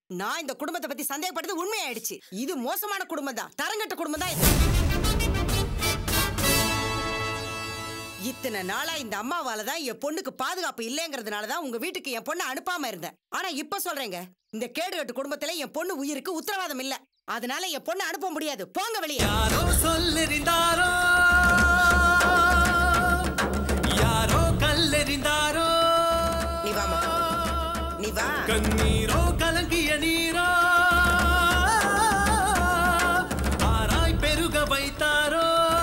நான் இந்த குடும்பத்தை பத்தி சந்தேகப்பட்டது உண்மையாயிடுச்சு இது மோசமான குடும்பம் தான் தரங்கட்ட குடும்பம் தான் இது இத்தனை நாளா இந்த அம்மாவால தான் என் பொண்ணுக்கு பாதுகாப்பு இல்லைங்கிறதுனால தான் உங்க வீட்டுக்கு என் பொண்ணை அனுப்பாம இருந்தேன் ஆனா இப்ப சொல்றேங்க இந்த கேடுகட்டு குடும்பத்துல என் பொண்ணு உயிருக்கு உத்தரவாதம் இல்ல அதனால என் பொண்ணை அனுப்ப முடியாது போங்க வெளியே யாரோ சொல்லெறிந்தாரோ யாரோ கல்லெறிந்தாரோ நீ வாமா நீ வா கண்ணீரோ கலங்கிய நீரோ ஆராய் பெருக வைத்தாரோ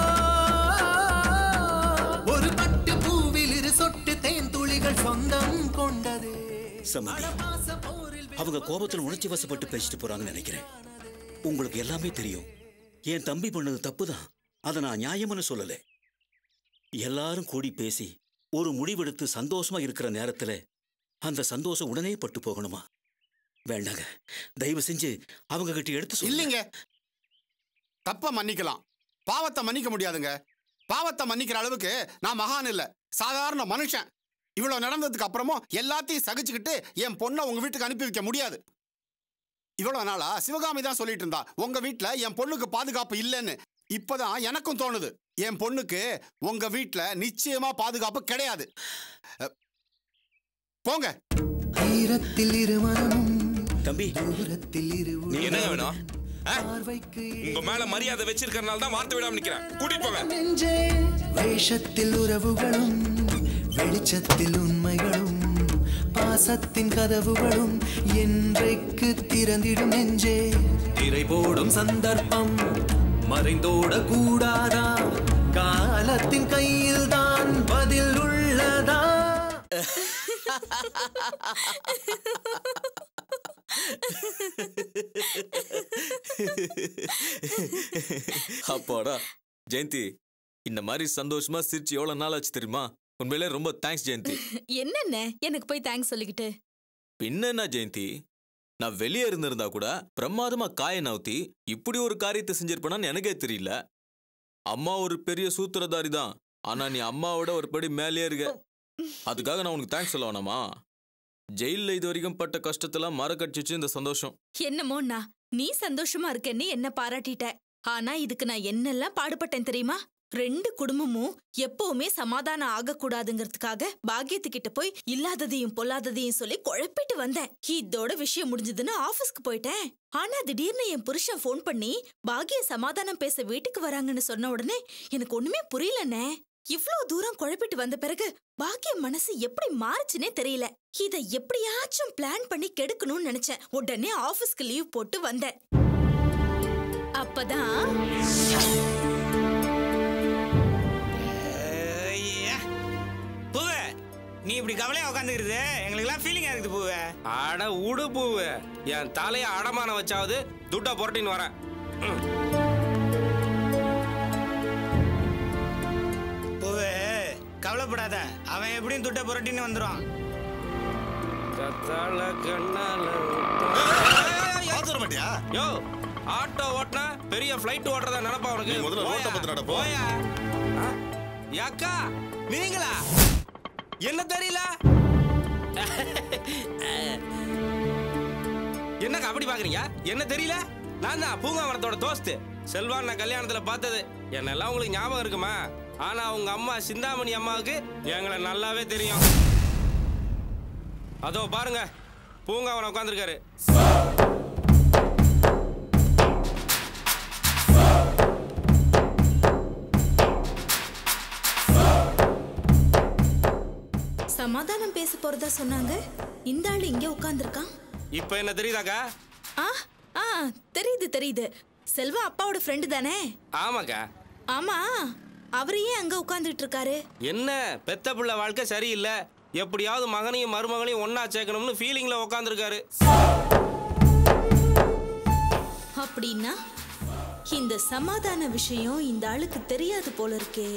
ஒரு பட்டு பூவில் இரு சொட்டு தேன் துளிகள் சொந்தம் கொண்டதே சம்மதி பாச போரில் அவங்க கோபத்துல உணர்ச்சி வசப்பட்டு பேசிட்டு போறாங்கன்னு நினைக்கிறேன் உங்களுக்கு எல்லாமே தெரியும் என் தம்பி பண்ணது தப்புதான் அதை நான் நியாயம்னு சொல்லல எல்லாரும் கூடி பேசி ஒரு முடிவெடுத்து சந்தோஷமா இருக்கிற நேரத்துல அந்த சந்தோஷம் உடனே பட்டு போகணுமா வேண்டாங்க தயவு செஞ்சு அவங்க கிட்ட எடுத்து சொல்லுங்க இல்லைங்க தப்ப மன்னிக்கலாம் பாவத்தை மன்னிக்க முடியாதுங்க பாவத்தை மன்னிக்கிற அளவுக்கு நான் மகான் இல்ல சாதாரண மனுஷன் இவ்வளவு நடந்ததுக்கு அப்புறமும் எல்லாத்தையும் சகிச்சுக்கிட்டு என் பொண்ணை உங்க வீட்டுக்கு அனுப்பி வைக்க முடியாது இவ்வளவு நாளா சிவகாமி தான் சொல்லிட்டு இருந்தா உங்க வீட்ல என் பொண்ணுக்கு பாதுகாப்பு இல்லைன்னு இப்பதான் எனக்கும் தோணுது என் பொண்ணுக்கு உங்க வீட்ல நிச்சயமா பாதுகாப்பு கிடையாது அ, போங்க ஈரத்தில் இருமனமும் தம்பி தூரத்தில் இரு என்னங்க வேணும் ஆ? பார்வைக்கு உங்க மேல மரியாதை வச்சிருக்கறனால தான் வார்த்தை விடாம நிக்கிறேன் கூட்டிட்டு போங்க நெஞ்சே வேஷத்தில் உறவுகளும் வெளிச்சத்தில் உண்மைகளும் பாசத்தின் கதவுகளும் என்றைக்கு திறந்திடும் நெஞ்சே திரை போடும் சந்தர்ப்பம் மறைந்தோட கூடாதா காலத்தின் கையில் தான் பதில் உள்ளதா அப்பாடா ஜெயந்தி இந்த மாதிரி சந்தோஷமா சிரிச்சு எவ்வளவு நாள் ஆச்சு தெரியுமா உண்மையிலே ரொம்ப தேங்க்ஸ் ஜெயந்தி என்னென்ன எனக்கு போய் தேங்க்ஸ் சொல்லிக்கிட்டு பின்ன என்ன ஜெயந்தி நான் வெளியே இருந்திருந்தா கூட பிரமாதமா காய நவுத்தி இப்படி ஒரு காரியத்தை செஞ்சிருப்பேனான்னு எனக்கே தெரியல அம்மா ஒரு பெரிய சூத்திரதாரி தான் ஆனா நீ அம்மாவோட ஒரு படி மேலேயே இருக்க அதுக்காக நான் உனக்கு தேங்க்ஸ் சொல்ல வேணாமா ஜெயில்ல இது வரைக்கும் பட்ட கஷ்டத்தெல்லாம் மறக்கடிச்சிச்சு இந்த சந்தோஷம் என்னமோண்ணா நீ சந்தோஷமா இருக்கேன்னு என்ன பாராட்டிட்ட ஆனா இதுக்கு நான் என்னெல்லாம் பாடுபட்டேன் தெரியுமா ரெண்டு குடும்பமும் எப்பவுமே சமாதானம் ஆகக்கூடாதுங்கிறதுக்காக பாக்கியத்துக்கிட்ட போய் இல்லாததையும் பொல்லாததையும் சொல்லி குழப்பிட்டு வந்தேன் இதோட விஷயம் முடிஞ்சதுன்னு ஆபீஸ்க்கு போயிட்டேன் ஆனா திடீர்னு என் புருஷன் ஃபோன் பண்ணி பாக்கியம் சமாதானம் பேச வீட்டுக்கு வராங்கன்னு சொன்ன உடனே எனக்கு ஒண்ணுமே புரியலண்ணே இவ்ளோ தூரம் குழப்பிட்டு வந்த பிறகு பாக்கியம் மனசு எப்படி மாறுச்சுனே தெரியல இத எப்படியாச்சும் பிளான் பண்ணி கெடுக்கணும்னு நினைச்சேன் உடனே ஆபீஸ்க்கு லீவ் போட்டு வந்தேன் அப்பதான் ஐயா. பூவே நீ இப்படி கவலையா உட்காந்துக்கிறது எங்களுக்கெல்லாம் ஃபீலிங்கா இருக்குது பூவே அட உடு பூவு என் தலைய அடமான வச்சாவது துட்டா புரட்டின்னு வரேன் ம். பூவே கவலைப்படாத அவன் எப்படியும் துட்ட புரட்டின்னு வந்துடும் கத்தால கண்ணால பார்த்து வர மாட்டியா யோ ஆட்டோ ஓட்டினா பெரிய ஃப்ளைட் ஓட்டுறதா நினைப்பா உனக்கு நீ முதல்ல ரோட்டை போயா, பார்த்து நட, போ. போயா ஆ? ஏக்கா நீங்களா என்ன தெரியல என்னக்கா அப்படி பாக்குறீங்க என்ன தெரியல நான் தான் பூங்காவனத்தோட தோஸ்து செல்வான் நான் கல்யாணத்துல பார்த்தது என்னெல்லாம் உங்களுக்கு ஞாபகம் இருக்குமா ஆனா உங்க அம்மா சிந்தாமணி அம்மாவுக்கு எங்களை நல்லாவே தெரியும் அதோ பாருங்க பூங்காவனம் உட்காந்துருக்காரு சமாதானம் பேச போறதா சொன்னாங்க இந்த ஆளு இங்க உட்கார்ந்திருக்கான் இப்ப என்ன தெரியுதாக்கா ஆ ஆ தெரியுது தெரியுது செல்வா அப்பாவோட ஃப்ரெண்டு தானே ஆமாக்கா ஆமா அவர் ஏன் அங்க உட்கார்ந்துட்டு இருக்காரு என்ன பெத்த பிள்ளை வாழ்க்கை சரியில்லை எப்படியாவது மகனையும் மருமகனையும் ஒண்ணா சேர்க்கணும்னு ஃபீலிங்ல உட்காந்துருக்காரு அப்படின்னா இந்த சமாதான விஷயம் இந்த ஆளுக்கு தெரியாது போல இருக்கே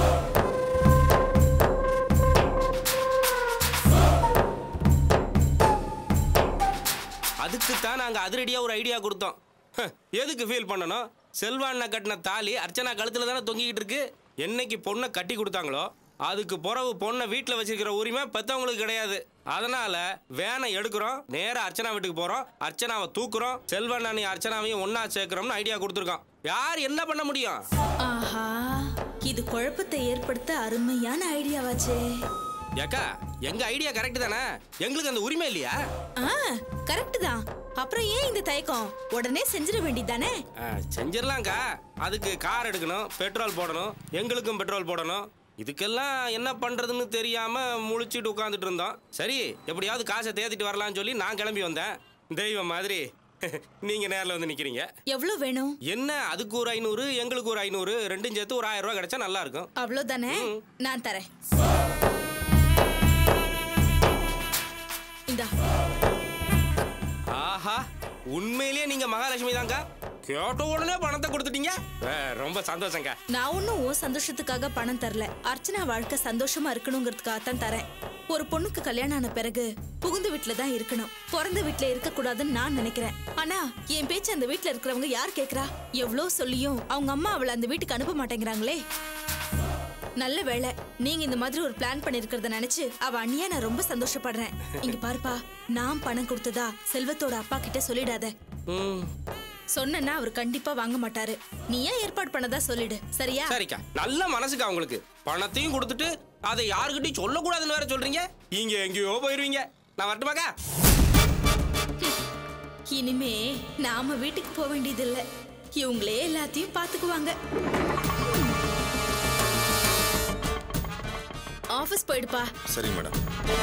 அதுக்கு தான் நாங்க அதிரடியா ஒரு ஐடியா கொடுத்தோம் ஹ, எதுக்கு ஃபீல் பண்ணணும் செல்வாண்ணா கட்டின தாலி அர்ச்சனா கழுத்துல தானே தொங்கிக்கிட்டு இருக்கு என்னைக்கு பொண்ணை கட்டி கொடுத்தாங்களோ அதுக்கு பிறகு பொண்ணை வீட்டில் வச்சிருக்கிற உரிமை பெத்தவங்களுக்கு கிடையாது அதனால வேனை எடுக்கிறோம் நேரா அர்ச்சனா வீட்டுக்கு போறோம் அர்ச்சனாவை தூக்குறோம் செல்வண்ணனி அர்ச்சனாவையும் ஒண்ணா சேர்க்கிறோம்னு ஐடியா கொடுத்துருக்கோம் யார் என்ன பண்ண முடியும் ஆஹா இது குழப்பத்தை ஏற்படுத்த அருமையான ஐடியாவாச்சே ஏக்கா எங்க ஐடியா கரெக்ட் தானே எங்களுக்கு அந்த உரிமை இல்லையா ஆ கரெக்ட் தான் அப்புறம் ஏன் இந்த தயக்கம் உடனே செஞ்சிட வேண்டியதானே ஆ, செஞ்சிடலாம்க்கா அதுக்கு கார் எடுக்கணும் பெட்ரோல் போடணும் எங்களுக்கும் பெட்ரோல் போடணும் இதுக்கெல்லாம் என்ன பண்றதுன்னு தெரியாம முழிச்சிட்டு உட்காந்துட்டு இருந்தோம் சரி எப்படியாவது காசை தேத்திட்டு வரலாம்னு சொல்லி நான் கிளம்பி வந்தேன் தெய்வம் மாதிரி நீங்க நேர்ல வந்து நிக்கிறீங்க எவ்வளவு வேணும் என்ன அதுக்கு ஒரு ஐநூறு எங்களுக்கு ஒரு ஐநூறு ரெண்டும் சேர்த்து ஒரு ஆயிரம் ரூபாய் கிடைச்சா நல்லா இருக்கும் அவ்வளவுதானே நான் தரேன் இந்தா ஆஹா உண்மையிலேயே நீங்க மகாலட்சுமி தான்க்கா கேட்ட உடனே பணத்தை கொடுத்துட்டீங்க ஆ, ரொம்ப சந்தோஷங்க நான் ஒன்னும் உன் சந்தோஷத்துக்காக பணம் தரல அர்ச்சனா வாழ்க்கை சந்தோஷமா இருக்கணுங்கிறதுக்காக தான் தரேன் ஒரு பொண்ணுக்கு கல்யாணம் ஆன பிறகு புகுந்த வீட்ல தான் இருக்கணும் பிறந்த வீட்ல இருக்க கூடாதுன்னு நான் நினைக்கிறேன் ஆனா என் பேச்சு அந்த வீட்ல இருக்கிறவங்க யார் கேக்குறா எவ்வளவு சொல்லியும் அவங்க அம்மா அவளை அந்த வீட்டுக்கு அனுப்ப மாட்டேங்கிறாங்களே நல்ல வேளை நீங்க இந்த மாதிரி ஒரு பிளான் பண்ணிருக்கிறத நினைச்சு அவ அண்ணியா நான் ரொம்ப சந்தோஷப்படுறேன் இங்க பாருப்பா நான் பணம் கொடுத்ததா செல்வத்தோட அப்பா கிட்ட சொல்லிடாத ம் சொன்னா அவர் கண்டிப்பா வாங்க மாட்டாரு நீ ஏன் ஏற்பாடு பண்ணதா சொல்லிடு சரியா சரிக்கா நல்ல மனசுக்கா உங்களுக்கு பணத்தையும் கொடுத்துட்டு அதை யாருக்கிட்டையும் சொல்லக்கூடாதுன்னு வேற சொல்றீங்க இங்க எங்கேயோ போயிருவீங்க நான் வரட்டுமாக்கா இனிமே நாம வீட்டுக்கு போக வேண்டியதில்ல இவங்களே எல்லாத்தையும் பாத்துக்குவாங்க ஆபீஸ் போயிடுப்பா சரிங்க மேடம்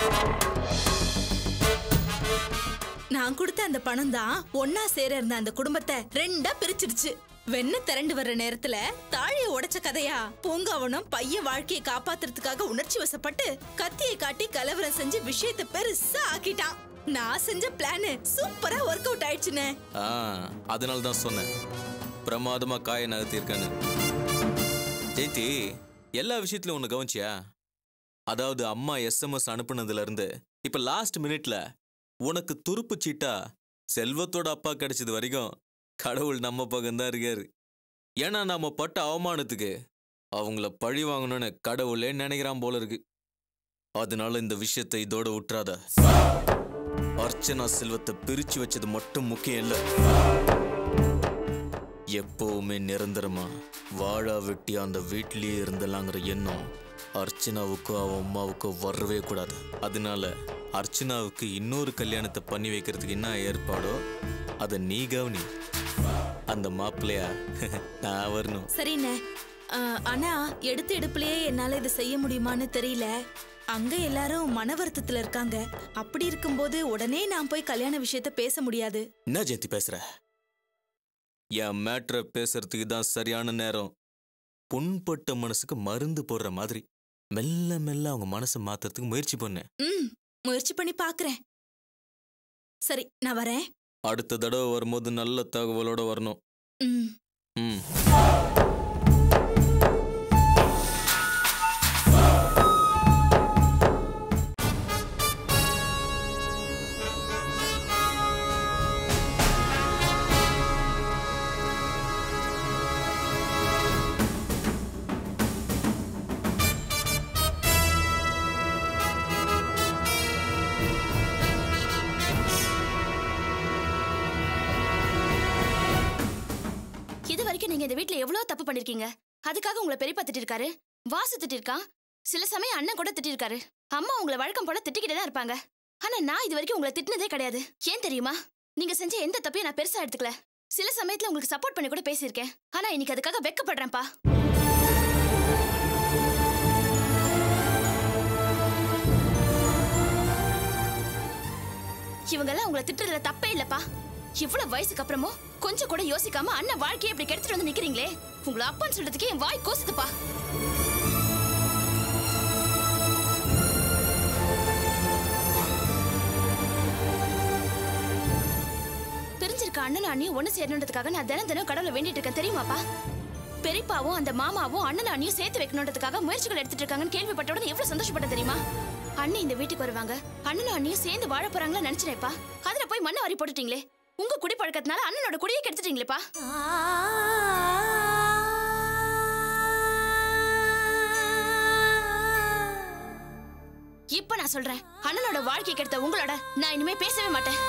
நான் கொடுத்த அந்த பணம் தான் ஒன்னா சேர இருந்த அந்த குடும்பத்தை ரெண்டா பிரிச்சிடுச்சு வெண்ண திரண்டு வர்ற நேரத்துல தாழிய உடைச்ச கதையா பூங்காவனம் பையன் வாழ்க்கையை காப்பாத்துறதுக்காக உணர்ச்சி வசப்பட்டு கத்தியை காட்டி கலவரம் செஞ்சு விஷயத்தை பெருசா ஆக்கிட்டான் நான் செஞ்ச பிளான் சூப்பரா ஒர்க் அவுட் ஆயிடுச்சுனே ஆ அதனால தான் சொன்னேன் பிரமாதமா காய நகர்த்தியிருக்கான்னு ஜெயந்தி எல்லா விஷயத்துலயும் ஒன்று கவனிச்சியா அதாவது அம்மா எஸ்எம்எஸ் அனுப்புனதுல இருந்து இப்ப லாஸ்ட் மினிட்ல உனக்கு துருப்பு சீட்டா செல்வத்தோட அப்பா கிடைச்சது வரைக்கும் கடவுள் நம்ம பக்கம்தான் இருக்காரு ஏன்னா நாம பட்ட அவமானத்துக்கு அவங்கள பழி வாங்கணும்னு கடவுளே நினைக்கிறான் போல இருக்கு அதனால இந்த விஷயத்தை இதோட விட்டுறாத அர்ச்சனா செல்வத்தை பிரிச்சு வச்சது மட்டும் முக்கியம் இல்ல எப்பவுமே நிரந்தரமா வாழா வெட்டி அந்த வீட்லயே இருந்தலாங்கிற எண்ணம் அர்ச்சனாவுக்கோ அவன் அம்மாவுக்கோ வரவே கூடாது அதனால அர்ச்சனாவுக்கு இன்னொரு கல்யாணத்தை பண்ணி வைக்கிறதுக்கு என்ன ஏற்பாடோ அதை நீ கவனி அந்த மாப்பிள்ளையா நான் வரணும் சரிண்ணே ஆஹ், ஆனா எடுத்த எடுப்புலயே என்னால இதை செய்ய முடியுமான்னு தெரியல அங்க எல்லாரும் மன வருத்தத்துல இருக்காங்க அப்படி இருக்கும்போது உடனே நான் போய் கல்யாண விஷயத்த பேச முடியாது என்ன ஜெயந்தி பேசுற என் மேட்ரை பேசுறதுக்கு தான் சரியான நேரம் புண்பட்ட மனசுக்கு மருந்து போடுற மாதிரி மெல்ல மெல்ல அவங்க மனசை மாத்துறதுக்கு முயற்சி பண்ணேன் ம் முயற்சி பண்ணி பாக்குறேன் சரி நான் வரேன் அடுத்த தடவை வரும்போது நல்ல தகவலோட வரணும் ம் ம் இது வரைக்கும் நீங்க இந்த வீட்ல எவ்வளவு தப்பு பண்ணிருக்கீங்க அதுக்காக உங்களை பெரியப்பா திட்டிருக்காரு வாசு திட்டிருக்கான் சில சமயம் அண்ணன் கூட திட்டிருக்காரு அம்மா உங்களை வழக்கம் போல திட்டிக்கிட்டே தான் இருப்பாங்க ஆனா நான் இது வரைக்கும் உங்களை திட்டினதே கிடையாது ஏன் தெரியுமா நீங்க செஞ்ச எந்த தப்பையும் நான் பெருசா எடுத்துக்கல சில சமயத்துல உங்களுக்கு சப்போர்ட் பண்ணி கூட பேசியிருக்கேன் ஆனா இன்னைக்கு அதுக்காக வெக்கப்படுறேன்ப்பா இவங்கெல்லாம் உங்களை திட்டுறதுல தப்பே இல்லப்பா இவ்வளவு வயசுக்கு அப்புறமும் கொஞ்சம் கூட யோசிக்காம அண்ணன் வாழ்க்கையை இப்படி கெடுத்துட்டு வந்து நிக்கிறீங்களே உங்களை அப்பான்னு சொல்றதுக்கே என் வாய் கோசுதுப்பா பிரிஞ்சிருக்க அண்ணன் அண்ணியும் ஒண்ணு சேரணுன்றதுக்காக நான் தினம் தினம் கடவுளை வேண்டிட்டு இருக்கேன் தெரியுமாப்பா பெரியப்பாவும் அந்த மாமாவும் அண்ணன் அண்ணியும் சேர்த்து வைக்கணுன்றதுக்காக முயற்சிகள் எடுத்துட்டு இருக்காங்கன்னு கேள்விப்பட்ட உடனே எவ்வளவு சந்தோஷப்பட்ட தெரியுமா அண்ணி இந்த வீட்டுக்கு வருவாங்க அண்ணனும் அண்ணியும் சேர்ந்து வாழ போறாங்களா நினைச்சினேப்பா அதுல போய் மண்ணை வாரி போட்டுட்டீங்களே உங்க குடி பழக்கத்தினால அண்ணனோட குடியை கெடுத்துட்டீங்களேப்பா இப்ப நான் சொல்றேன் அண்ணனோட வாழ்க்கை கெடுத்த உங்களோட நான் இனிமே பேசவே மாட்டேன்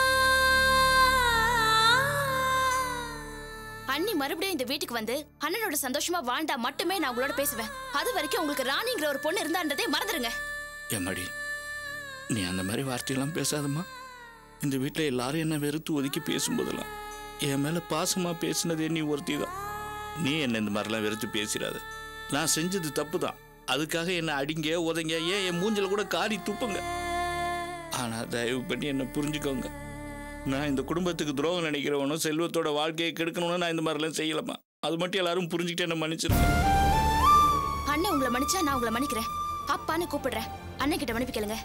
அண்ணி மறுபடியும் இந்த வீட்டுக்கு வந்து அண்ணனோட சந்தோஷமா வாழ்ந்தா மட்டுமே நான் உங்களோட பேசுவேன் அது வரைக்கும் உங்களுக்கு ராணிங்கிற ஒரு பொண்ணு இருந்தான்றதே மறந்துடுங்க எம்மாடி நீ அந்த மாதிரி வார்த்தையெல்லாம் பேசாதம்மா இந்த வீட்டில் எல்லாரும் என்ன வெறுத்து ஒதுக்கி பேசும்போதெல்லாம் என் மேலே பாசமாக பேசினதே நீ ஒருத்தி தான் நீ என்ன இந்த மாதிரிலாம் வெறுத்து பேசிடாத நான் செஞ்சது தப்பு தான் அதுக்காக என்னை அடிங்க உதைங்க ஏன் என் மூஞ்சில கூட காரி துப்புங்க ஆனால் தயவு பண்ணி என்னை புரிஞ்சுக்கோங்க நான் இந்த குடும்பத்துக்கு துரோகம் நினைக்கிறவனும் செல்வத்தோட வாழ்க்கையை கெடுக்கணும்னு நான் இந்த மாதிரிலாம் செய்யலம்மா அது மட்டும் எல்லாரும் புரிஞ்சுக்கிட்டு என்ன மன்னிச்சிருக்கேன் அண்ணன் உங்களை மன்னிச்சா நான் உங்களை மன்னிக்கிறேன் அப்பான்னு கூப்பிடுறேன் அண்ணன் கிட்ட மன்னிப்பு கேளுங்க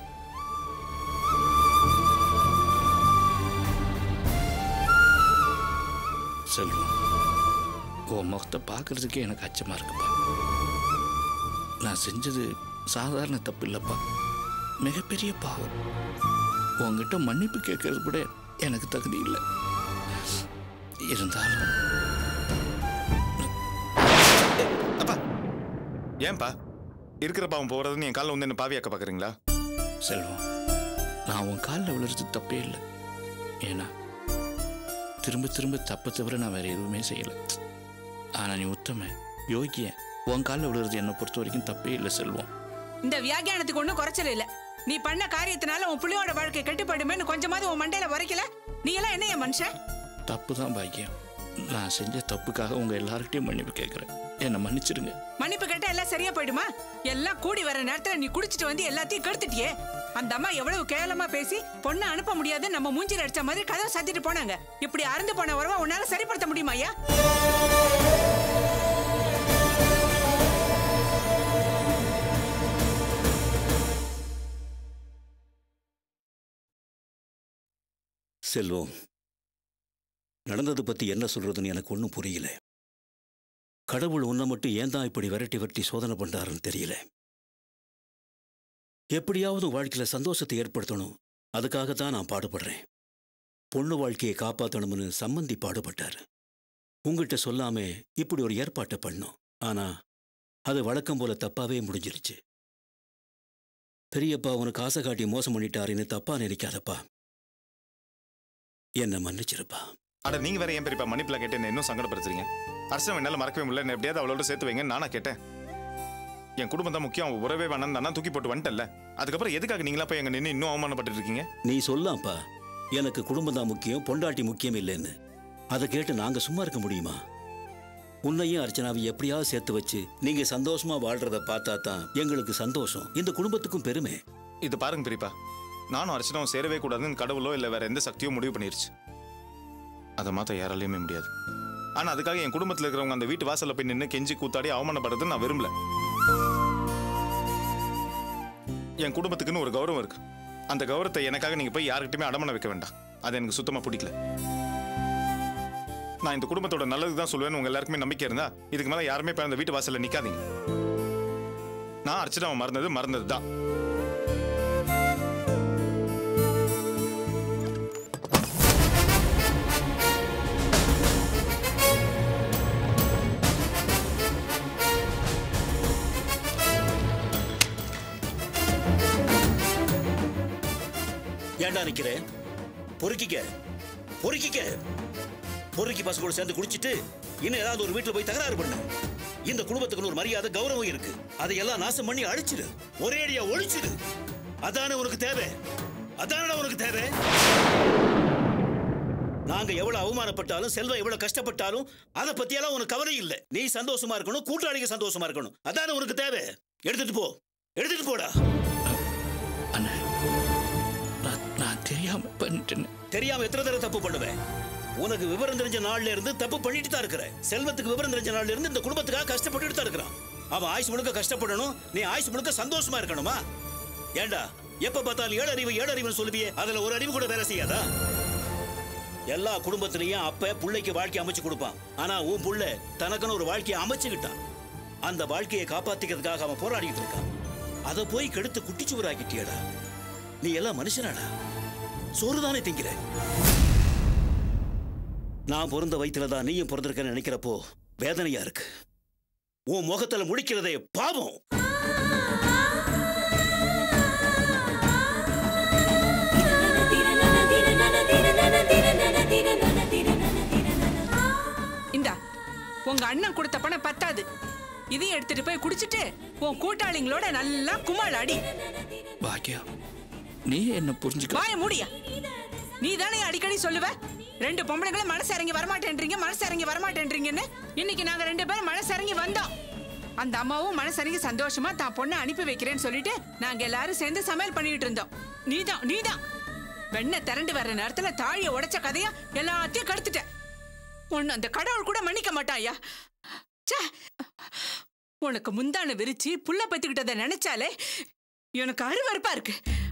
செல்வம் உன் முகத்தை பார்க்கறதுக்கே எனக்கு அச்சமாக இருக்குப்பா நான் செஞ்சது சாதாரண தப்பு இல்லைப்பா மிகப்பெரிய பாவம் உன்கிட்ட மன்னிப்பு கேட்கறது கூட எனக்கு தகுதி இல்லை இருந்தாலும் அப்பா ஏன்பா இருக்கிற பாவம் போகிறதுன்னு என் காலில் வந்து என்ன பாவியாக்க பார்க்குறீங்களா செல்வம் நான் உன் காலில் விழுறது தப்பே இல்லை ஏன்னா திரும்ப திரும்ப தப்பை தவிர நான் வேற எதுவுமே செய்யலை ஆனால் நீ உத்தம யோகிய உன் காலில் விழுறது என்னை பொறுத்த வரைக்கும் தப்பே இல்லை செல்வம் இந்த வியாகியானத்துக்கு ஒன்றும் குறைச்சல் இல்ல நீ பண்ண காரியத்தினால உன் பிள்ளையோட வாழ்க்கை கெட்டுப்படுமேன்னு கொஞ்சமாவது உன் மண்டையில வரைக்கல நீ எல்லாம் என்ன என் மனுஷன் தப்பு தான் பாக்கியம் நான் செஞ்ச தப்புக்காக உங்க எல்லார்கிட்டயும் மன்னிப்பு கேட்குறேன் என்னை மன்னிச்சிடுங்க மன்னிப்பு கேட்டா எல்லாம் சரியா போயிடுமா எல்லாம் கூடி வர நேரத்துல நீ குடிச்சிட்டு வந்து எல்லாத்தையும் கெடுத்துட்டியே அந்த அம்மா எவ்வளவு கேவலமா பேசி பொண்ணை அனுப்ப முடியாது நம்ம மூஞ்சில அடிச்ச மாதிரி கதவை சாத்திட்டு போனாங்க இப்படி அறந்து போன உறவை உன்னால சரிப்படுத்த முடியுமா ஐயா செல்வம் நடந்ததை பத்தி என்ன சொல்றதுன்னு எனக்கு ஒன்றும் புரியல கடவுள் உன்னை மட்டும் ஏன் தான் இப்படி விரட்டி விரட்டி சோதனை பண்றாருன்னு தெரியல எப்படியாவது வாழ்க்கையில சந்தோஷத்தை ஏற்படுத்தணும் அதுக்காக தான் நான் பாடுபடுறேன் பொண்ணு வாழ்க்கையை காப்பாற்றணும்னு சம்மந்தி பாடுபட்டாரு உங்ககிட்ட சொல்லாம இப்படி ஒரு ஏற்பாட்டை பண்ணோம் ஆனா அது வழக்கம் போல தப்பாவே முடிஞ்சிருச்சு பெரியப்பா உனக்கு ஆசை காட்டி மோசம் பண்ணிட்டாருன்னு தப்பா நினைக்காதப்பா என்ன மன்னிச்சிருப்பா அட நீங்க வேற ஏன் பெரியப்பா மன்னிப்புல கேட்டு என்ன இன்னும் சங்கடப்படுத்துறீங்க அரசம் என்னால மறக்கவே முடியல என்ன எப்படியாவது அவளோட சேர்த்து வைங்கன்னு நானா கேட்டேன் என் குடும்பம் தான் முக்கியம் அவன் உறவே வேணாம் தானே தூக்கி போட்டு வந்துட்டல அதுக்கப்புறம் எதுக்காக நீங்களா போய் எங்க நின்று இன்னும் அவமானப்பட்டு இருக்கீங்க நீ சொல்லாம்ப்பா எனக்கு குடும்பம் தான் முக்கியம் பொண்டாட்டி முக்கியம் இல்லைன்னு அதை கேட்டு நாங்க சும்மா இருக்க முடியுமா உன்னையும் அர்ச்சனாவை எப்படியாவது சேர்த்து வச்சு நீங்க சந்தோஷமா வாழ்றத பார்த்தா தான் எங்களுக்கு சந்தோஷம் இந்த குடும்பத்துக்கும் பெருமை இது பாருங்க பெரியப்பா நானும் அர்ச்சனாவும் சேரவே கூடாதுன்னு கடவுளோ இல்லை வேற எந்த சக்தியோ முடிவு பண்ணிருச்சு அதை மாத்த யாராலையுமே முடியாது ஆனா அதுக்காக என் குடும்பத்துல இருக்கிறவங்க அந்த வீட்டு வாசல்ல போய் நின்று கெஞ்சி கூத்தாடி அவமானப்படுறது நான் விரும்பல என் குடும்பத்துக்குன்னு ஒரு கௌரவம் இருக்கு அந்த கௌரவத்தை எனக்காக நீங்க போய் யாருக்கிட்டுமே அடமான வைக்க வேண்டாம் அது எனக்கு சுத்தமா பிடிக்கல நான் இந்த குடும்பத்தோட நல்லது தான் சொல்லுவேன்னு உங்க எல்லாருக்குமே நம்பிக்கை இருந்தா இதுக்கு மேல யாருமே போய் அந்த வீட்டு வாசல்ல நிக்காதீங்க நான் அர்ச்சனாவை மறந்தது மறந்தது தான் ஏன்டா நிக்கிற பொறுக்கிக்க பொறுக்கிக்க பொறுக்கி பசங்களோட சேர்ந்து குடிச்சிட்டு இன்னும் ஏதாவது ஒரு வீட்டுல போய் தகராறு பண்ணு இந்த குடும்பத்துக்குன்னு ஒரு மரியாதை கௌரவம் இருக்கு அதையெல்லாம் நாசம் பண்ணி அழிச்சிடு ஒரே அடியா ஒழிச்சிடு அதானே உனக்கு தேவை அதானடா உனக்கு தேவை நாங்க எவ்வளவு அவமானப்பட்டாலும் செல்வம் எவ்வளவு கஷ்டப்பட்டாலும் அதை பத்தியெல்லாம் உனக்கு கவலை இல்லை நீ சந்தோஷமா இருக்கணும் கூட்டாளிங்க சந்தோஷமா இருக்கணும் அதானே உனக்கு தேவை எடுத்துட்டு போ எடுத்துட்டு போடா நான் நான் தெரியாம பண்ணிட்டேன் தெரியாம எத்தனை தடவை தப்பு பண்ணுவேன் உனக்கு விவரம் தெரிஞ்ச நாள்ல இருந்து தப்பு பண்ணிட்டு தான் இருக்கிற செல்வத்துக்கு விவரம் தெரிஞ்ச நாள்ல இருந்து இந்த குடும்பத்துக்காக கஷ்டப்பட்டுட்டு தான் இருக்கிறான் அவன் ஆயுசு முழுக்க கஷ்டப்படணும் நீ ஆயுசு முழுக்க சந்தோஷமா இருக்கணுமா ஏண்டா எப்ப பார்த்தாலும் ஏழு அறிவு ஏழு அறிவுன்னு சொல்லுவியே அதுல ஒரு அறிவு கூட வேலை செய்யாதா எல்லா குடும்பத்திலையும் அப்ப புள்ளைக்கு வாழ்க்கை அமைச்சு கொடுப்பான் ஆனா உன் புள்ள தனக்குன்னு ஒரு வாழ்க்கையை அமைச்சுக்கிட்டான் அந்த வாழ்க்கையை காப்பாத்திக்கிறதுக்காக அவன் போராடிட்டு இருக்கான் அதை போய் கெடுத்து குட்டிச்சுவராக்கிட்டியடா நீ எல்லாம் மனுஷனாடா சோறுதானே திங்கிற நான் பிறந்த வயிற்றுல தான் நீயும் பிறந்திருக்கன்னு நினைக்கிறப்போ வேதனையா இருக்கு உன் முகத்துல முடிக்கிறதே பாவம் இதையும் எடுத்துட்டு போய் குடிச்சிட்டு உன் கூட்டாளிங்களோட நல்லா குமாள் அடி பாக்கியா நீ என்ன புரிஞ்சுக்க வாய மூடியா நீ தானே அடிக்கடி சொல்லுவ ரெண்டு பொம்பளைங்களும் மனசு இறங்கி வரமாட்டேன்றீங்க மனசு இறங்கி வரமாட்டேன்றீங்கன்னு இன்னைக்கு நாங்க ரெண்டு பேரும் மனசு இறங்கி வந்தோம் அந்த அம்மாவும் மனசு இறங்கி சந்தோஷமா தான் பொண்ணை அனுப்பி வைக்கிறேன்னு சொல்லிட்டு நாங்க எல்லாரும் சேர்ந்து சமையல் பண்ணிட்டு இருந்தோம் நீதான் நீதான் வெண்ணெய் திரண்டு வர்ற நேரத்துல தாழிய உடைச்ச கதையா எல்லாத்தையும் கடுத்துட்ட உன்னை அந்த கடவுள் கூட மன்னிக்க மாட்டாயா ச்சே உனக்கு முந்தான விரிச்சு புள்ள பத்துக்கிட்டதை நினைச்சாலே எனக்கு அருவருப்பா இருக்கு